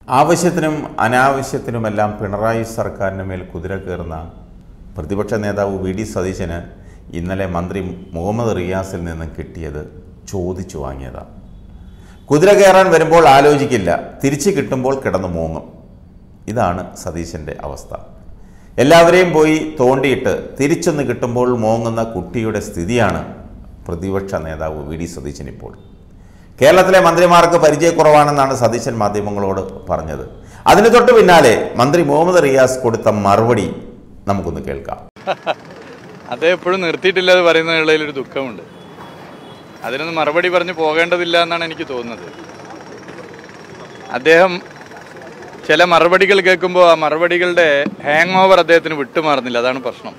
ആവശ്യത്തിനും അനാവശ്യത്തിനുമെല്ലാം പിണറായി സർക്കാരിന് മേൽ കുതിര കയറുന്ന പ്രതിപക്ഷ നേതാവ് വി ഡി സതീശന് ഇന്നലെ മന്ത്രി മുഹമ്മദ് റിയാസിൽ നിന്ന് കിട്ടിയത് ചോദിച്ചു വാങ്ങിയതാണ് കുതിര കയറാൻ വരുമ്പോൾ ആലോചിക്കില്ല തിരിച്ചു കിട്ടുമ്പോൾ കിടന്നു മൂങ്ങും ഇതാണ് സതീശൻ്റെ അവസ്ഥ എല്ലാവരെയും പോയി തോണ്ടിയിട്ട് തിരിച്ചൊന്ന് കിട്ടുമ്പോൾ മോങ്ങുന്ന കുട്ടിയുടെ സ്ഥിതിയാണ് പ്രതിപക്ഷ നേതാവ് വി ഡി സതീശൻ ഇപ്പോൾ കേരളത്തിലെ മന്ത്രിമാർക്ക് പരിചയക്കുറവാണെന്നാണ് സതീശൻ മാധ്യമങ്ങളോട് പറഞ്ഞത് അതിന് തൊട്ട് പിന്നാലെ മന്ത്രി മുഹമ്മദ് റിയാസ് കൊടുത്ത മറുപടി നമുക്കൊന്ന് കേൾക്കാം അദ്ദേഹം എപ്പോഴും നിർത്തിയിട്ടില്ല എന്ന് പറയുന്നതിൽ ഒരു ദുഃഖമുണ്ട് അതിനൊന്നും മറുപടി പറഞ്ഞ് പോകേണ്ടതില്ല എന്നാണ് എനിക്ക് തോന്നുന്നത് അദ്ദേഹം ചില മറുപടികൾ കേൾക്കുമ്പോൾ ആ മറുപടികളുടെ ഹാങ് ഓവർ അദ്ദേഹത്തിന് വിട്ടുമാറുന്നില്ല അതാണ് പ്രശ്നം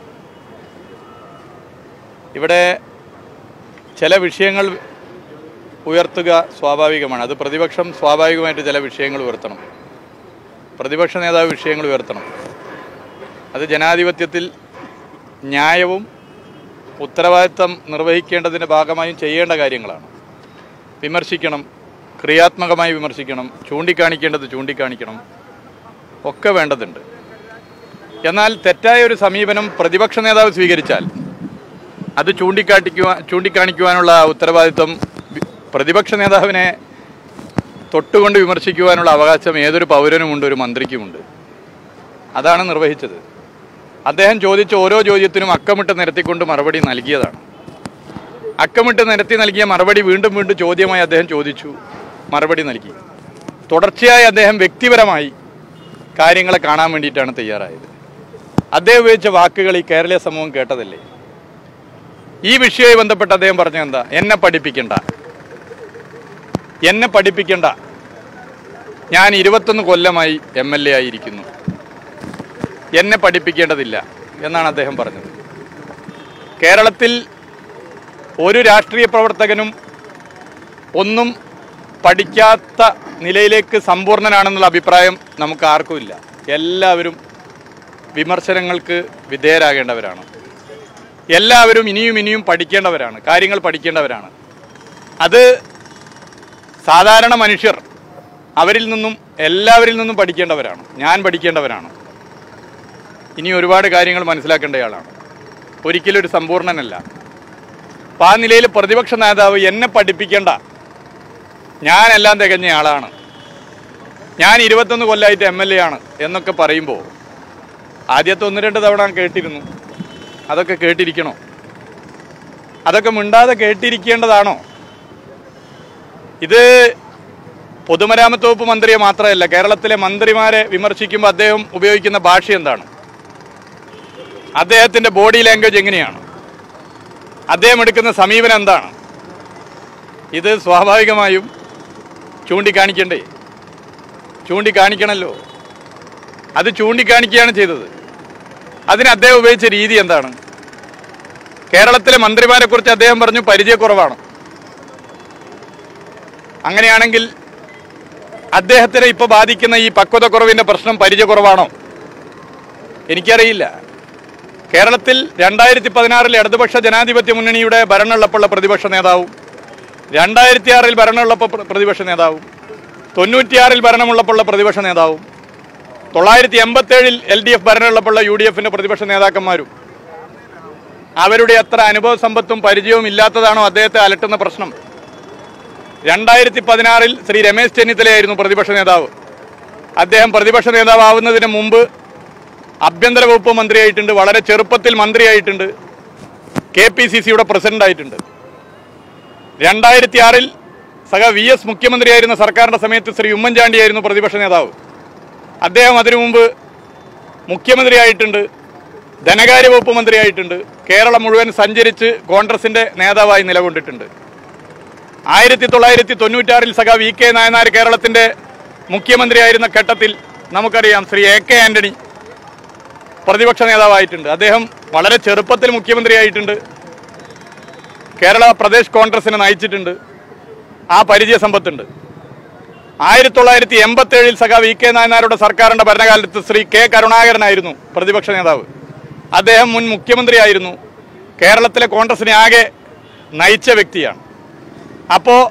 ഇവിടെ ചില വിഷയങ്ങൾ ഉയർത്തുക സ്വാഭാവികമാണ് അത് പ്രതിപക്ഷം സ്വാഭാവികമായിട്ട് ചില വിഷയങ്ങൾ ഉയർത്തണം പ്രതിപക്ഷ നേതാവ് വിഷയങ്ങൾ ഉയർത്തണം അത് ജനാധിപത്യത്തിൽ ന്യായവും ഉത്തരവാദിത്തം നിർവഹിക്കേണ്ടതിൻ്റെ ഭാഗമായും ചെയ്യേണ്ട കാര്യങ്ങളാണ് വിമർശിക്കണം ക്രിയാത്മകമായി വിമർശിക്കണം ചൂണ്ടിക്കാണിക്കേണ്ടത് ചൂണ്ടിക്കാണിക്കണം ഒക്കെ വേണ്ടതുണ്ട് എന്നാൽ തെറ്റായ ഒരു സമീപനം പ്രതിപക്ഷ നേതാവ് സ്വീകരിച്ചാൽ അത് ചൂണ്ടിക്കാട്ടിക്കുവാൻ ചൂണ്ടിക്കാണിക്കുവാനുള്ള ഉത്തരവാദിത്വം വി- പ്രതിപക്ഷ നേതാവിനെ തൊട്ടുകൊണ്ട് വിമർശിക്കുവാനുള്ള അവകാശം ഏതൊരു പൗരനുമുണ്ട് ഒരു മന്ത്രിക്കുമുണ്ട് അതാണ് നിർവഹിച്ചത് അദ്ദേഹം ചോദിച്ച ഓരോ ചോദ്യത്തിനും അക്കമിട്ട് നിരത്തിക്കൊണ്ട് മറുപടി നൽകിയതാണ് അക്കമിട്ട് നിരത്തി നൽകിയ മറുപടി വീണ്ടും വീണ്ടും ചോദ്യമായി അദ്ദേഹം ചോദിച്ചു മറുപടി നൽകി തുടർച്ചയായി അദ്ദേഹം വ്യക്തിപരമായി കാര്യങ്ങളെ കാണാൻ വേണ്ടിയിട്ടാണ് തയ്യാറായത് അദ്ദേഹം ഉപയോഗിച്ച വാക്കുകൾ ഈ കേരളീയ സമൂഹം കേട്ടതല്ലേ ഈ വിഷയവുമായി ബന്ധപ്പെട്ട് അദ്ദേഹം പറഞ്ഞ എന്താ എന്നെ പഠിപ്പിക്കണ്ട എന്നെ പഠിപ്പിക്കണ്ട ഞാൻ ഇരുപത്തൊന്ന് കൊല്ലമായി എം എൽ എ ആയിരിക്കുന്നു എന്നെ പഠിപ്പിക്കേണ്ടതില്ല എന്നാണ് അദ്ദേഹം പറഞ്ഞത് കേരളത്തിൽ ഒരു രാഷ്ട്രീയ പ്രവർത്തകനും ഒന്നും പഠിക്കാത്ത നിലയിലേക്ക് സമ്പൂർണ്ണനാണെന്നുള്ള അഭിപ്രായം നമുക്ക് ആർക്കുമില്ല എല്ലാവരും വിമർശനങ്ങൾക്ക് വിധേയരാകേണ്ടവരാണ് എല്ലാവരും ഇനിയും ഇനിയും പഠിക്കേണ്ടവരാണ് കാര്യങ്ങൾ പഠിക്കേണ്ടവരാണ് അത് സാധാരണ മനുഷ്യർ അവരിൽ നിന്നും എല്ലാവരിൽ നിന്നും പഠിക്കേണ്ടവരാണ് ഞാൻ പഠിക്കേണ്ടവരാണ് ഇനി ഒരുപാട് കാര്യങ്ങൾ മനസ്സിലാക്കേണ്ടയാളാണ് ഒരിക്കലും ഒരു സമ്പൂർണ്ണനല്ല അപ്പം ആ നിലയിൽ പ്രതിപക്ഷ നേതാവ് എന്നെ പഠിപ്പിക്കേണ്ട ഞാനെല്ലാം തികഞ്ഞ ആളാണ് ഞാൻ ഇരുപത്തൊന്ന് കൊല്ലമായിട്ട് എം എൽ എ ആണ് എന്നൊക്കെ പറയുമ്പോൾ ആദ്യത്തെ ഒന്ന് രണ്ട് തവണ കേട്ടിരുന്നു അതൊക്കെ കേട്ടിരിക്കണോ അതൊക്കെ മിണ്ടാതെ കേട്ടിരിക്കേണ്ടതാണോ ഇത് പൊതുമരാമത്ത് വകുപ്പ് മന്ത്രിയെ മാത്രമല്ല കേരളത്തിലെ മന്ത്രിമാരെ വിമർശിക്കുമ്പോൾ അദ്ദേഹം ഉപയോഗിക്കുന്ന ഭാഷ എന്താണ് അദ്ദേഹത്തിന്റെ ബോഡി ലാംഗ്വേജ് എങ്ങനെയാണ് അദ്ദേഹം എടുക്കുന്ന സമീപനം എന്താണ് ഇത് സ്വാഭാവികമായും ചൂണ്ടിക്കാണിക്കണ്ടേ ചൂണ്ടിക്കാണിക്കണമല്ലോ അത് ചൂണ്ടിക്കാണിക്കുകയാണ് ചെയ്തത് അതിന് അദ്ദേഹം ഉപയോഗിച്ച രീതി എന്താണ് കേരളത്തിലെ മന്ത്രിമാരെ കുറിച്ച് അദ്ദേഹം പറഞ്ഞു പരിചയക്കുറവാണ് അങ്ങനെയാണെങ്കിൽ അദ്ദേഹത്തിനെ ഇപ്പോൾ ബാധിക്കുന്ന ഈ പക്വതക്കുറവിന്റെ പ്രശ്നം പരിചയക്കുറവാണോ എനിക്കറിയില്ല കേരളത്തിൽ രണ്ടായിരത്തി പതിനാറിൽ ഇടതുപക്ഷ ജനാധിപത്യ മുന്നണിയുടെ ഭരണമുള്ളപ്പോഴുള്ള പ്രതിപക്ഷ നേതാവും രണ്ടായിരത്തി ആറിൽ ഭരണമുള്ളപ്പോൾ പ്ര- പ്രതിപക്ഷ നേതാവും തൊണ്ണൂറ്റിയാറിൽ ഭരണമുള്ളപ്പോഴുള്ള പ്രതിപക്ഷ നേതാവും തൊള്ളായിരത്തി എൺപത്തേഴിൽ എൽ ഡി എഫ് ഭരണമുള്ളപ്പോഴുള്ള യു ഡി എഫിന്റെ പ്രതിപക്ഷ നേതാക്കന്മാരും അവരുടെ അത്ര അനുഭവ സമ്പത്തും പരിചയവും ഇല്ലാത്തതാണോ അദ്ദേഹത്തെ അലട്ടുന്ന പ്രശ്നം രണ്ടായിരത്തി പതിനാറിൽ ശ്രീ രമേശ് ചെന്നിത്തലയായിരുന്നു പ്രതിപക്ഷ നേതാവ് അദ്ദേഹം പ്രതിപക്ഷ നേതാവാവുന്നതിന് മുമ്പ് ആഭ്യന്തര വകുപ്പ് മന്ത്രിയായിട്ടുണ്ട് വളരെ ചെറുപ്പത്തിൽ മന്ത്രിയായിട്ടുണ്ട് കെ പി സി സിയുടെ പ്രസിഡന്റ് ആയിട്ടുണ്ട് രണ്ടായിരത്തി ആറിൽ സഹ വി എസ് മുഖ്യമന്ത്രിയായിരുന്ന സർക്കാരിന്റെ സമയത്ത് ശ്രീ ഉമ്മൻചാണ്ടിയായിരുന്നു പ്രതിപക്ഷ നേതാവ് അദ്ദേഹം അതിനു മുമ്പ് മുഖ്യമന്ത്രിയായിട്ടുണ്ട് ധനകാര്യ വകുപ്പ് മന്ത്രിയായിട്ടുണ്ട് കേരളം മുഴുവൻ സഞ്ചരിച്ച് കോൺഗ്രസിന്റെ നേതാവായി നിലകൊണ്ടിട്ടുണ്ട് ആയിരത്തി തൊള്ളായിരത്തി തൊണ്ണൂറ്റാറിൽ സഖ വി കെ നായനാർ കേരളത്തിന്റെ മുഖ്യമന്ത്രിയായിരുന്ന ഘട്ടത്തിൽ നമുക്കറിയാം ശ്രീ എ കെ ആന്റണി പ്രതിപക്ഷ നേതാവായിട്ടുണ്ട് അദ്ദേഹം വളരെ ചെറുപ്പത്തിൽ മുഖ്യമന്ത്രിയായിട്ടുണ്ട് കേരള പ്രദേശ് കോൺഗ്രസിനെ നയിച്ചിട്ടുണ്ട് ആ പരിചയ സമ്പത്തുണ്ട് ആയിരത്തി തൊള്ളായിരത്തി എൺപത്തി ഏഴിൽ സഖ വി കെ നായനാരുടെ സർക്കാരിന്റെ ഭരണകാലത്ത് ശ്രീ കെ കരുണാകരനായിരുന്നു പ്രതിപക്ഷ നേതാവ് അദ്ദേഹം മുൻ മുഖ്യമന്ത്രിയായിരുന്നു കേരളത്തിലെ കോൺഗ്രസിനെ ആകെ നയിച്ച വ്യക്തിയാണ് അപ്പോൾ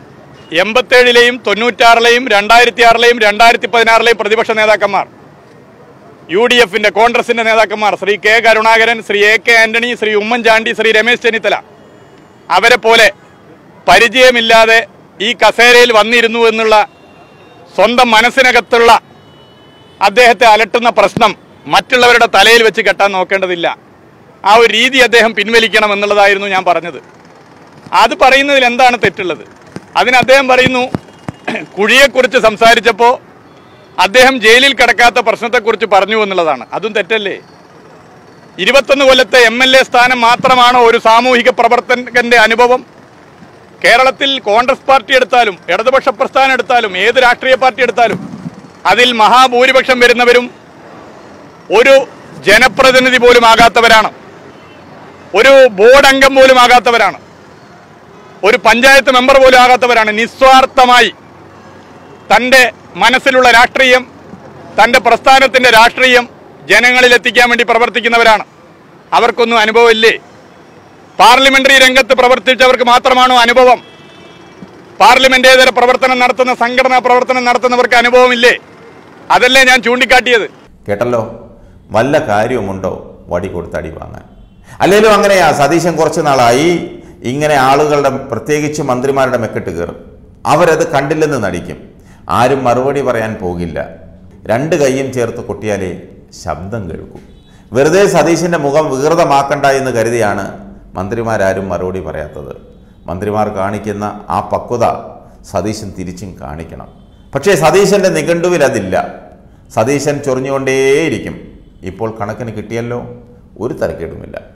എൺപത്തേഴിലെയും തൊണ്ണൂറ്റാറിലെയും രണ്ടായിരത്തി ആറിലെയും രണ്ടായിരത്തി പതിനാറിലെയും പ്രതിപക്ഷ നേതാക്കന്മാർ യു ഡി എഫിന്റെ കോൺഗ്രസിന്റെ നേതാക്കന്മാർ Shri K Karunakaran Shri A K Antony Shri Oommen Chandy Shri Ramesh Chennithala അവരെ പോലെ പരിചയമില്ലാതെ ഈ കസേരയിൽ വന്നിരുന്നു എന്നുള്ള സ്വന്തം മനസ്സിനകത്തുള്ള അദ്ദേഹത്തെ അലട്ടുന്ന പ്രശ്നം മറ്റുള്ളവരുടെ തലയിൽ വെച്ച് കെട്ടാൻ നോക്കേണ്ടതില്ല ആ ഒരു രീതി അദ്ദേഹം പിൻവലിക്കണം എന്നുള്ളതായിരുന്നു ഞാൻ പറഞ്ഞത് അത് പറയുന്നതിൽ എന്താണ് തെറ്റുള്ളത് അതിന് അദ്ദേഹം പറയുന്നു കുഴിയെക്കുറിച്ച് സംസാരിച്ചപ്പോൾ അദ്ദേഹം ജയിലിൽ കിടക്കാത്ത പ്രശ്നത്തെക്കുറിച്ച് പറഞ്ഞു എന്നുള്ളതാണ് അതും തെറ്റല്ലേ ഇരുപത്തൊന്ന് കൊല്ലത്തെ എം എൽ എ സ്ഥാനം മാത്രമാണോ ഒരു സാമൂഹിക പ്രവർത്തകന്റെ അനുഭവം കേരളത്തിൽ കോൺഗ്രസ് പാർട്ടി എടുത്താലും ഇടതുപക്ഷ പ്രസ്ഥാനം എടുത്താലും ഏത് രാഷ്ട്രീയ പാർട്ടി എടുത്താലും അതിൽ മഹാഭൂരിപക്ഷം വരുന്നവരും ഒരു ജനപ്രതിനിധി പോലും ആകാത്തവരാണ് ഒരു ബോർഡ് അംഗം പോലും ആകാത്തവരാണ് ഒരു പഞ്ചായത്ത് മെമ്പർ പോലും ആകാത്തവരാണ് നിസ്വാർത്ഥമായി തൻ്റെ മനസ്സിലുള്ള രാഷ്ട്രീയം തൻ്റെ പ്രസ്ഥാനത്തിൻ്റെ രാഷ്ട്രീയം ജനങ്ങളിൽ എത്തിക്കാൻ വേണ്ടി പ്രവർത്തിക്കുന്നവരാണ് അവർക്കൊന്നും അനുഭവമില്ലേ പാർലമെന്ററി രംഗത്ത് പ്രവർത്തിച്ചവർക്ക് മാത്രമാണോ അനുഭവം പാർലമെന്റേതര പ്രവർത്തനം നടത്തുന്ന സംഘടനാ പ്രവർത്തനം നടത്തുന്നവർക്ക് അനുഭവമില്ലേ അതല്ലേ ഞാൻ ചൂണ്ടിക്കാട്ടിയത് കേട്ടല്ലോ വല്ല കാര്യവുമുണ്ടോ വടി കൊടുത്ത് അടി വാങ്ങാൻ അല്ലെങ്കിലും അങ്ങനെയാ സതീശൻ കുറച്ച് നാളായി ഇങ്ങനെ ആളുകളുടെ പ്രത്യേകിച്ച് മന്ത്രിമാരുടെ മെക്കെട്ട് കയറും അവരത് കണ്ടില്ലെന്ന് നടിക്കും ആരും മറുപടി പറയാൻ പോകില്ല രണ്ട് കൈയും ചേർത്ത് കൊട്ടിയാലേ ശബ്ദം കേൾക്കും വെറുതെ സതീശൻ്റെ മുഖം വികൃതമാക്കണ്ട എന്ന് കരുതിയാണ് മന്ത്രിമാരാരും മറുപടി പറയാത്തത് മന്ത്രിമാർ കാണിക്കുന്ന ആ പക്വത സതീശൻ തിരിച്ചും കാണിക്കണം പക്ഷേ സതീശൻ്റെ നിഘണ്ടുവിൽ അതില്ല സതീശൻ ചൊറിഞ്ഞുകൊണ്ടേയിരിക്കും ഇപ്പോൾ കണക്കിന് കിട്ടിയല്ലോ ഒരു തരക്കേടുമില്ല